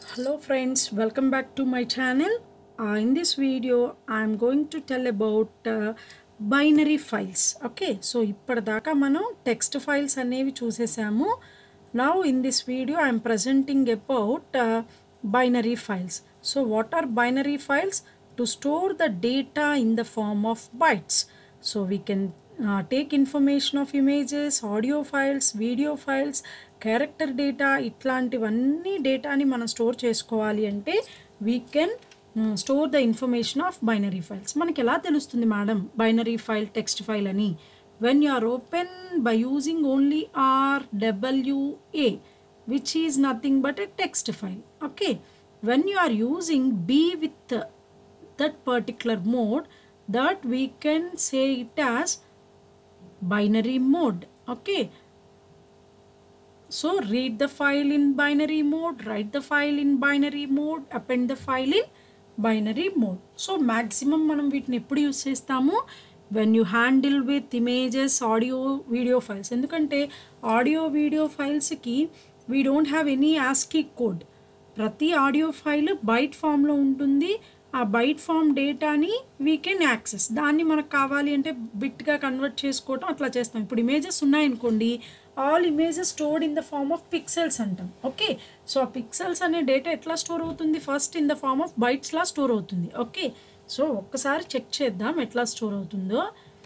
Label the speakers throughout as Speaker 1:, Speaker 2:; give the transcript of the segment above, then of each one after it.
Speaker 1: hello friends welcome back to my channel uh, in this video i'm going to tell about uh, binary files okay so ఇప్పటిదాకా మనం text files అనేవి చూసేసాము now in this video i'm presenting about uh, binary files so what are binary files to store the data in the form of bytes so we can uh, take information of images audio files video files character data ఇట్లాంటివన్నీ డేటాని మనం store చేసుకోవాలి అంటే we can store the information of binary files మనకి ఎలా తెలుస్తుంది madam binary file text file అని when you are open by using only R W A which is nothing but a text file okay when you are using B with that particular mode that we can say it as binary mode okay so read the file in binary mode write the file in binary mode append the file in binary mode so maximum మనం వీటిని ఎప్పుడు use చేస్తాము when you handle with images audio video files ఎందుకంటే audio video ఫైల్స్కి we don't have any ASCII code ప్రతి audio file byte ఫామ్లో ఉంటుంది ఆ బైట్ ఫామ్ డేటాని వీ కెన్ యాక్సెస్ దాన్ని మనకు కావాలి అంటే బిట్గా కన్వర్ట్ చేసుకోవటం అట్లా చేస్తాం ఇప్పుడు ఇమేజెస్ ఉన్నాయనుకోండి all images stored in the form of pixels అంటాం ఓకే సో ఆ పిక్సెల్స్ అనే డేటా ఎట్లా స్టోర్ అవుతుంది first in the form of బైట్స్లా స్టోర్ అవుతుంది ఓకే సో ఒక్కసారి చెక్ చేద్దాం ఎట్లా స్టోర్ అవుతుందో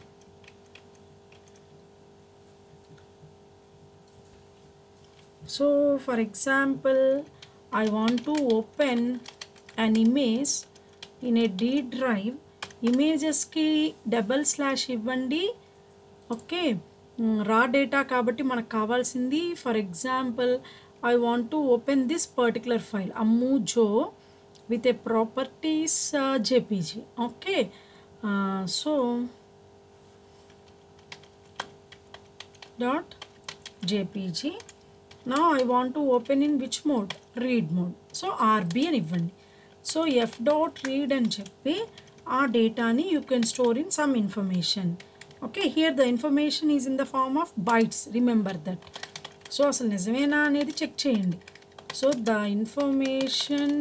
Speaker 1: so for example I want to open an image in a D drive ఇమేజెస్కి డబల్ స్లాష్ ఇవ్వండి ఓకే రా డేటా కాబట్టి మనకు కావాల్సింది for example I want to open this particular file Ammu Jo with a properties JPG okay so dot JPG నా I want to open in which mode read mode so R B అని ఇవ్వండి so F dot read అని చెప్పి ఆ డేటాని you can store in some information okay here the information is in the form of bytes remember that so అసలు నిజమేనా అనేది check చేయండి so the information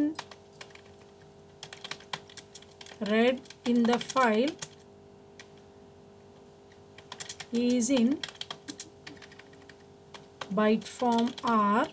Speaker 1: read in the file is in byte form or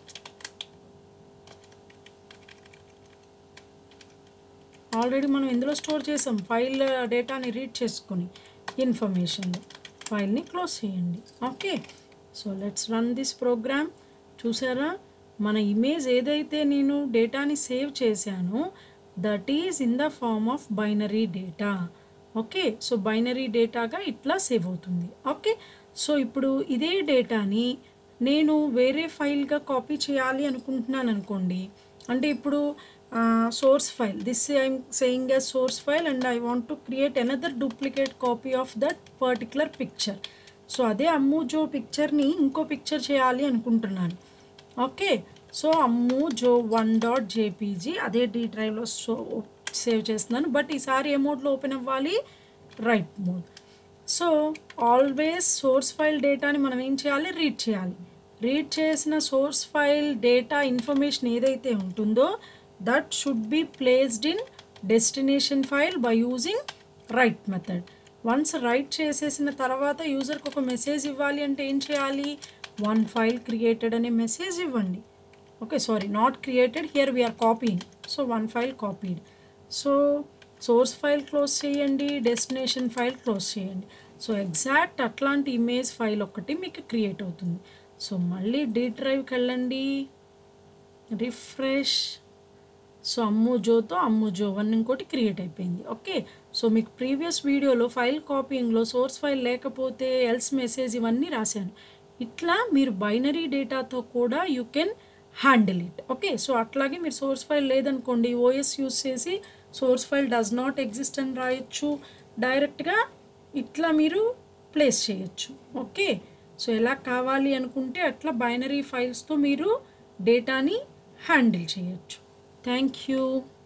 Speaker 1: already మనం ఇందులో store చేసాం file డేటాని read చేసుకొని information ఫైల్ని క్లోజ్ చేయండి okay so let's run this program చూసారా మన ఇమేజ్ ఏదైతే నేను డేటాని సేవ్ చేశానో that is in the form of binary data okay so binary డేటాగా ఇట్లా సేవ్ అవుతుంది ఓకే సో ఇప్పుడు ఇదే డేటాని నేను వేరే ఫైల్గా కాపీ చేయాలి అనుకుంటున్నాను అనుకోండి అంటే ఇప్పుడు source file this I'm saying a source file and I want to create another duplicate copy of that particular picture so అదే అమ్ము జో పిక్చర్ని ఇంకో పిక్చర్ చేయాలి అనుకుంటున్నాను ఓకే సో అమ్ము జో వన్ డాట్ జేపీజీ అదే డీ డ్రైవ్లో సో సేవ్ చేస్తున్నాను బట్ ఈసారి ఏ మోడ్లో ఓపెన్ అవ్వాలి write mode so always source file డేటాని మనం ఏం చేయాలి రీడ్ చేయాలి రీడ్ చేసిన సోర్స్ ఫైల్ డేటా ఇన్ఫర్మేషన్ ఏదైతే ఉంటుందో that should be placed in destination file by using write method once write చేసేసిన తర్వాత యూజర్కి ఒక మెసేజ్ ఇవ్వాలి అంటే ఏం చేయాలి వన్ ఫైల్ క్రియేటెడ్ అనే మెసేజ్ ఇవ్వండి okay sorry not created here we are copying so one file copied so source file close చేయండి డెస్టినేషన్ ఫైల్ క్లోజ్ చేయండి సో ఎగ్జాక్ట్ అట్లాంటి ఇమేజ్ ఫైల్ ఒకటి మీకు క్రియేట్ అవుతుంది సో మళ్ళీ డీ డ్రైవ్కి వెళ్ళండి రిఫ్రెష్ సో అమ్ము జోతో అమ్ము జో వన్ ఇంకోటి క్రియేట్ అయిపోయింది ఓకే సో మీకు ప్రీవియస్ వీడియోలో ఫైల్ కాపీయింగ్లో సోర్స్ ఫైల్ లేకపోతే ఎల్స్ మెసేజ్ ఇవన్నీ రాశాను ఇట్లా మీరు బైనరీ డేటాతో కూడా you can handle it okay so అట్లాగే మీరు సోర్స్ ఫైల్ లేదనుకోండి ఓఎస్ యూస్ చేసి source file does not exist అని రాయొచ్చు డైరెక్ట్గా ఇట్లా మీరు ప్లేస్ చేయొచ్చు ఓకే సో ఎలా కావాలి అనుకుంటే అట్లా బైనరీ ఫైల్స్తో మీరు డేటాని హ్యాండిల్ చేయొచ్చు థ్యాంక్ యూ